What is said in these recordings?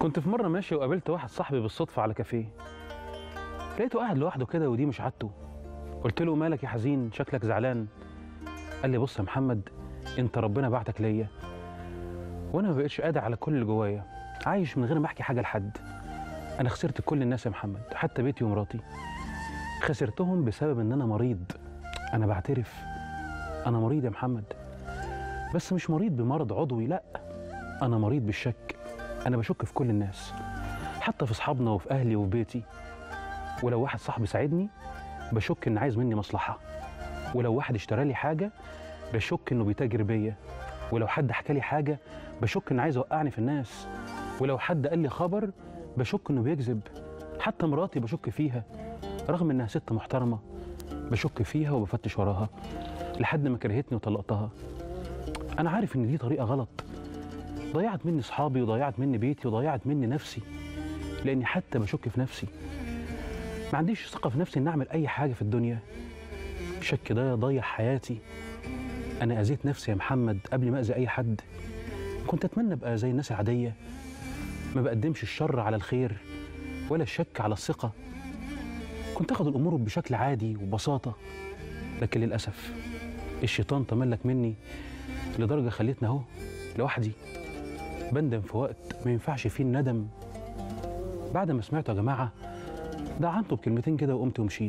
كنت في مرة ماشي وقابلت واحد صاحبي بالصدفة على كافيه لقيته قاعد لوحده كده ودي مش عادته قلت له مالك يا حزين شكلك زعلان قال لي بص يا محمد انت ربنا بعتك ليا وانا ما بقتش قادر على كل اللي جوايا عايش من غير ما احكي حاجه لحد انا خسرت كل الناس يا محمد حتى بيتي ومراتي خسرتهم بسبب ان انا مريض انا بعترف انا مريض يا محمد بس مش مريض بمرض عضوي لا انا مريض بالشك انا بشك في كل الناس حتى في اصحابنا وفي اهلي وفي بيتي ولو واحد صاحبي ساعدني بشك ان عايز مني مصلحه ولو واحد اشترى لي حاجه بشك انه بيتاجر بيا ولو حد حكى لي حاجه بشك انه عايز يوقعني في الناس ولو حد قال لي خبر بشك انه بيكذب حتى مراتي بشك فيها رغم انها ست محترمه بشك فيها وبفتش وراها لحد ما كرهتني وطلقتها انا عارف ان دي طريقه غلط ضيعت مني اصحابي وضيعت مني بيتي وضيعت مني نفسي لاني حتى بشك في نفسي ما عنديش ثقه في نفسي ان اعمل اي حاجه في الدنيا الشك ده ضيع حياتي انا اذيت نفسي يا محمد قبل ما اذي اي حد كنت اتمنى ابقى زي الناس العاديه ما بقدمش الشر على الخير ولا الشك على الثقه كنت اخد الامور بشكل عادي وببساطه لكن للاسف الشيطان تملك مني لدرجه خلتني اهو لوحدي بندم في وقت ما ينفعش فيه الندم بعد ما سمعته يا جماعه دعنته بكلمتين كده وقمت ومشيت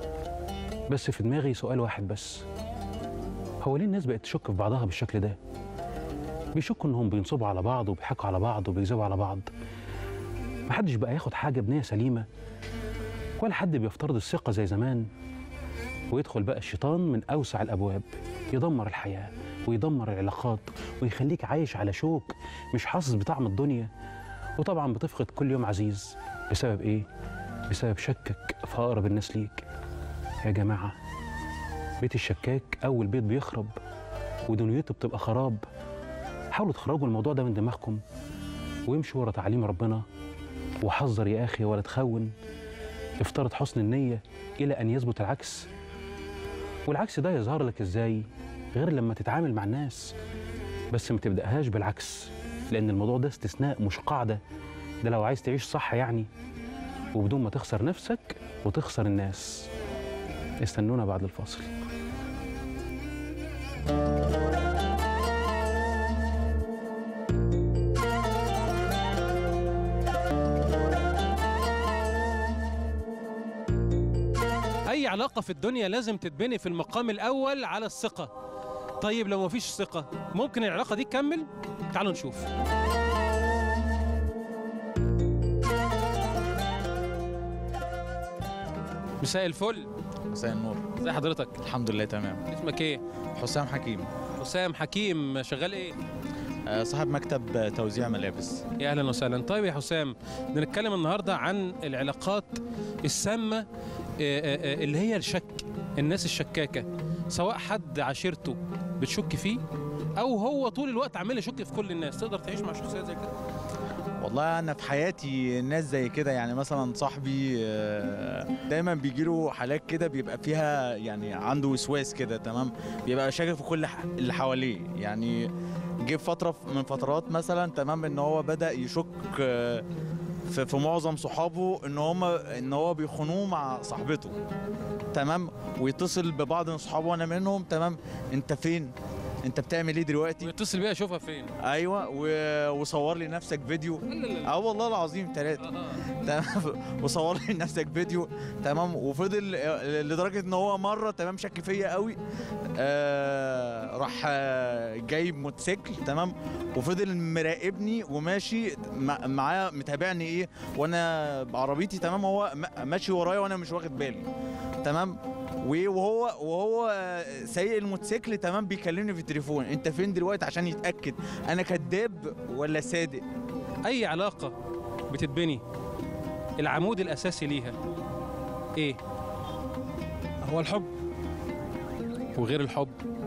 بس في دماغي سؤال واحد بس هو ليه الناس بقت تشك في بعضها بالشكل ده بيشكوا انهم بينصبوا على بعض وبيضحكوا على بعض وبيكذبوا على بعض محدش بقى ياخد حاجه بنيه سليمه ولا حد بيفترض الثقه زي زمان ويدخل بقى الشيطان من اوسع الابواب يدمر الحياه ويدمر العلاقات ويخليك عايش على شوك مش حاسس بطعم الدنيا وطبعا بتفقد كل يوم عزيز بسبب ايه بسبب شكك في اقرب الناس ليك يا جماعه بيت الشكاك اول بيت بيخرب ودنيته بتبقى خراب حاولوا تخرجوا الموضوع ده من دماغكم وامشوا ورا تعليم ربنا وحذر يا اخي ولا تخون افترض حسن النيه الى ان يثبت العكس والعكس ده يظهر لك ازاي غير لما تتعامل مع الناس بس ما تبداهاش بالعكس لان الموضوع ده استثناء مش قاعده ده لو عايز تعيش صح يعني وبدون ما تخسر نفسك وتخسر الناس استنونا بعد الفاصل أي علاقة في الدنيا لازم تتبني في المقام الأول على الثقة طيب لو مفيش ثقة ممكن العلاقة دي تكمل؟ تعالوا نشوف مساء الفل مساء النور ازي حضرتك الحمد لله تمام اسمك ايه حسام حكيم حسام حكيم شغال ايه آه، صاحب مكتب توزيع ملابس يا اهلا وسهلا طيب يا حسام بنتكلم النهارده عن العلاقات السامه آه، آه، آه، اللي هي الشك الناس الشكاكه سواء حد عشيرته بتشك فيه او هو طول الوقت عمال يشك في كل الناس تقدر تعيش مع شخصيه زي كده والله انا في حياتي ناس زي كده يعني مثلا صاحبي آه، دايما بيجي له حالات كده بيبقى فيها يعني عنده وسواس كده تمام بيبقى شاكك في كل ح- اللي حواليه يعني جه في فتره من فترات مثلا تمام ان هو بدا يشك آه، في, في معظم صحابه ان هم ان هو بيخونوه مع صاحبته تمام ويتصل ببعض من صحابه وانا منهم تمام انت فين انت بتعمل ايه دلوقتي ويتصل بيها اشوفها فين ايوه و- وصور لي نفسك فيديو لا لا لا اه والله العظيم ثلاثة آه. تمام وصور لي نفسك فيديو تمام وفضل آه، لدرجة ان هو مرة تمام شك فيا قوي آه راح آه جايب موتوسيكل تمام وفضل مراقبني وماشي مع- معاه متابعني ايه وانا بعربيتي تمام هو م- ماشي ورايا وانا مش واخد بالي تمام و- وهو وهو آه، سايق الموتوسيكل تمام بيكلمني في التليفون انت فين دلوقتي عشان يتاكد انا كذاب ولا صادق اي علاقه بتتبني العمود الاساسي ليها ايه هو الحب وغير الحب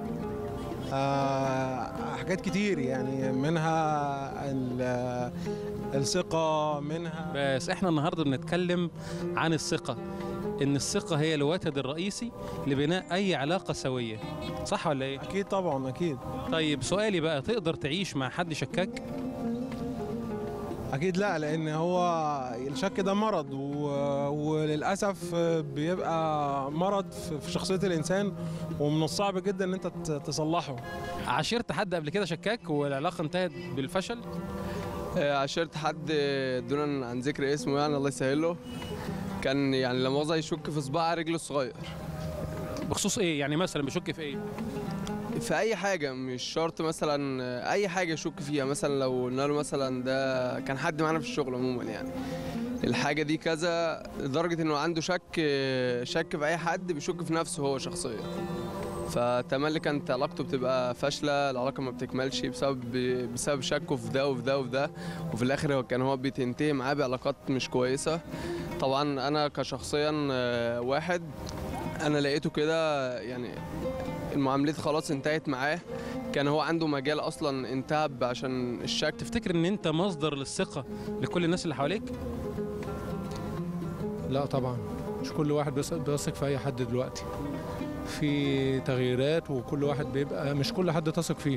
آه حاجات كتير يعني منها ال- الثقة منها بس احنا النهارده بنتكلم عن الثقه ان الثقه هي الوتد الرئيسي لبناء اي علاقه سويه صح ولا ايه أكيد طبعا أكيد طيب سؤالي بقى تقدر تعيش مع حد شكاك اكيد لا لان هو الشك ده مرض و... وللاسف بيبقى مرض في في شخصيه الانسان ومن الصعب جدا ان انت ت- تصلحه عاشرت حد قبل كده شكاك والعلاقه انتهت بالفشل آه، عاشرت حد آه، دون عن ذكر اسمه يعني الله يسهله كان يعني لما وضع يشك في صباع رجله الصغير بخصوص ايه يعني مثلا بيشك في ايه في اي حاجه مش شرط مثلا آه، اي حاجه يشك فيها مثلا لو قلنا له مثلا ده كان حد معانا في الشغل عموما يعني الحاجه دي كذا لدرجه انه عنده شك آه، شك في اي حد بيشك في نفسه هو شخصيا فتملي كانت علاقته بتبقى فاشله العلاقه ما بتكملش بسبب بسبب شكه في ده وفي ده وفي ده وفي الاخر هو كان هو بتنتهي معاه بعلاقات مش كويسه طبعا انا كشخصيا آه، واحد انا لقيته كده يعني المعاملات خلاص انتهت معاه كان هو عنده مجال اصلا انتهى عشان الشك تفتكر ان انت مصدر للثقه لكل الناس اللي حواليك لا طبعا مش كل واحد بيثق بيثق في اي حد دلوقتي في تغييرات وكل واحد بيبقى مش كل حد تثق فيه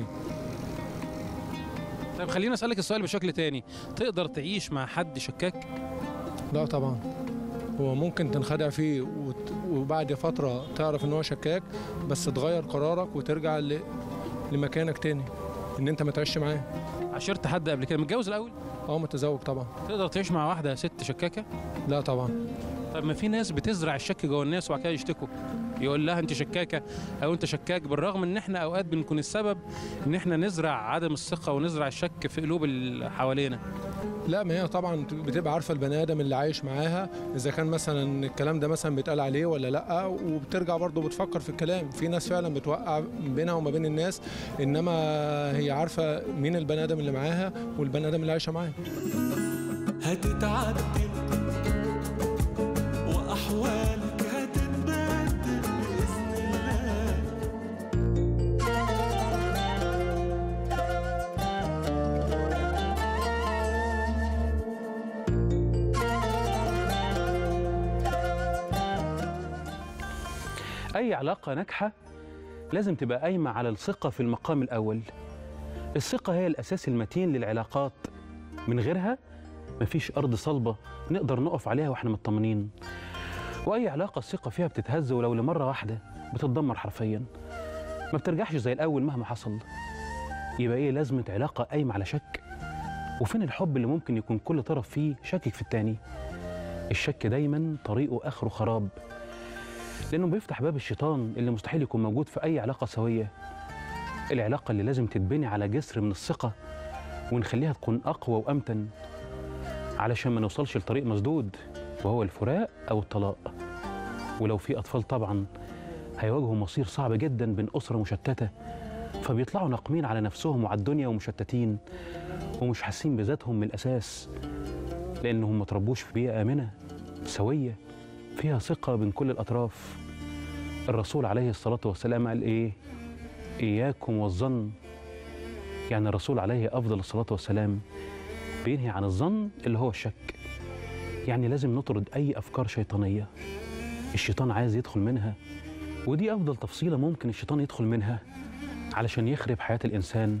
طيب خليني اسالك السؤال بشكل تاني تقدر تعيش مع حد شكاك لا طبعا هو ممكن تنخدع فيه وت- وبعد فترة تعرف ان هو شكاك بس تغير قرارك وترجع ل... لمكانك تاني ان انت ما تعيش معاه عاشرت حد قبل كده متجوز الاول اه متزوج طبعا تقدر تعيش مع واحده ست شكاكه لا طبعا طب ما في ناس بتزرع الشك جوه الناس وبعد كده يشتكوا يقول لها انت شكاكه او انت شكاك بالرغم ان احنا اوقات بنكون السبب ان احنا نزرع عدم الثقه ونزرع الشك في قلوب اللي حوالينا لا ما هي طبعا بتبقى عارفه البني ادم اللي عايش معاها اذا كان مثلا الكلام ده مثلا بيتقال عليه ولا لا وبترجع برضه بتفكر في الكلام في ناس فعلا بتوقع بينها وما بين الناس انما هي عارفه مين البني ادم اللي معاها والبني ادم اللي عايشه معاه هتتعدل وأحوالك هتتبدل بإذن الله أي علاقة ناجحة لازم تبقى قايمة على الثقة في المقام الأول الثقة هي الأساس المتين للعلاقات من غيرها مفيش أرض صلبة نقدر نقف عليها وإحنا مطمنين وأي علاقة الثقة فيها بتتهز ولو لمرة واحدة بتتدمر حرفيا ما بترجعش زي الأول مهما حصل يبقى إيه لازمة علاقة قايمة على شك وفين الحب اللي ممكن يكون كل طرف فيه شاكك في التاني الشك دايما طريقه آخره خراب لأنه بيفتح باب الشيطان اللي مستحيل يكون موجود في أي علاقة سوية العلاقة اللي لازم تتبني على جسر من الثقة ونخليها تكون أقوى وأمتن علشان ما نوصلش لطريق مسدود وهو الفراق أو الطلاق ولو في أطفال طبعا هيواجهوا مصير صعب جدا بين أسرة مشتتة فبيطلعوا ناقمين على نفسهم وعلى الدنيا ومشتتين ومش حاسين بذاتهم من الأساس لأنهم ما تربوش في بيئة آمنة سوية فيها ثقة بين كل الأطراف الرسول عليه الصلاة والسلام قال إيه إياكم والظن يعني الرسول عليه أفضل الصلاة والسلام بينهي عن الظن اللي هو الشك يعني لازم نطرد أي أفكار شيطانية الشيطان عايز يدخل منها ودي أفضل تفصيلة ممكن الشيطان يدخل منها علشان يخرب حياة الإنسان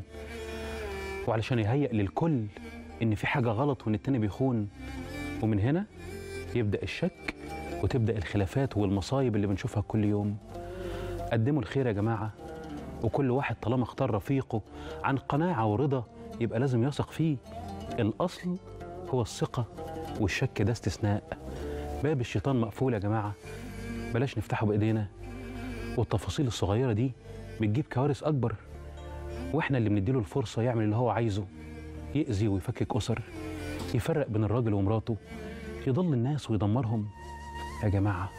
وعلشان يهيئ للكل إن في حاجة غلط وإن التاني بيخون ومن هنا يبدأ الشك وتبدأ الخلافات والمصايب اللي بنشوفها كل يوم قدموا الخير يا جماعة وكل واحد طالما اختار رفيقه عن قناعة ورضا يبقى لازم يثق فيه الأصل هو الثقة والشك ده استثناء باب الشيطان مقفول يا جماعة بلاش نفتحه بإيدينا والتفاصيل الصغيرة دي بتجيب كوارث أكبر وإحنا اللي بنديله الفرصة يعمل اللي هو عايزه يأذي ويفكك أسر يفرق بين الراجل ومراته يضل الناس ويدمرهم يا جماعة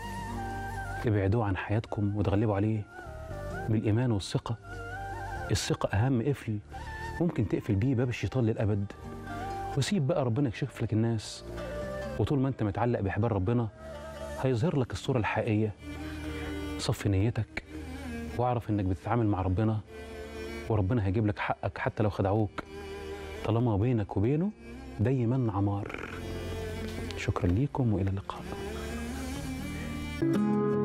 ابعدوه عن حياتكم وتغلبوا عليه بالإيمان والثقة الثقة أهم قفل ممكن تقفل بيه باب الشيطان للأبد وسيب بقى ربنا يكشف لك الناس وطول ما أنت متعلق بحبال ربنا هيظهر لك الصورة الحقيقية صفي نيتك واعرف إنك بتتعامل مع ربنا وربنا هيجيب لك حقك حتى لو خدعوك طالما بينك وبينه دايما عمار شكرا ليكم والى اللقاء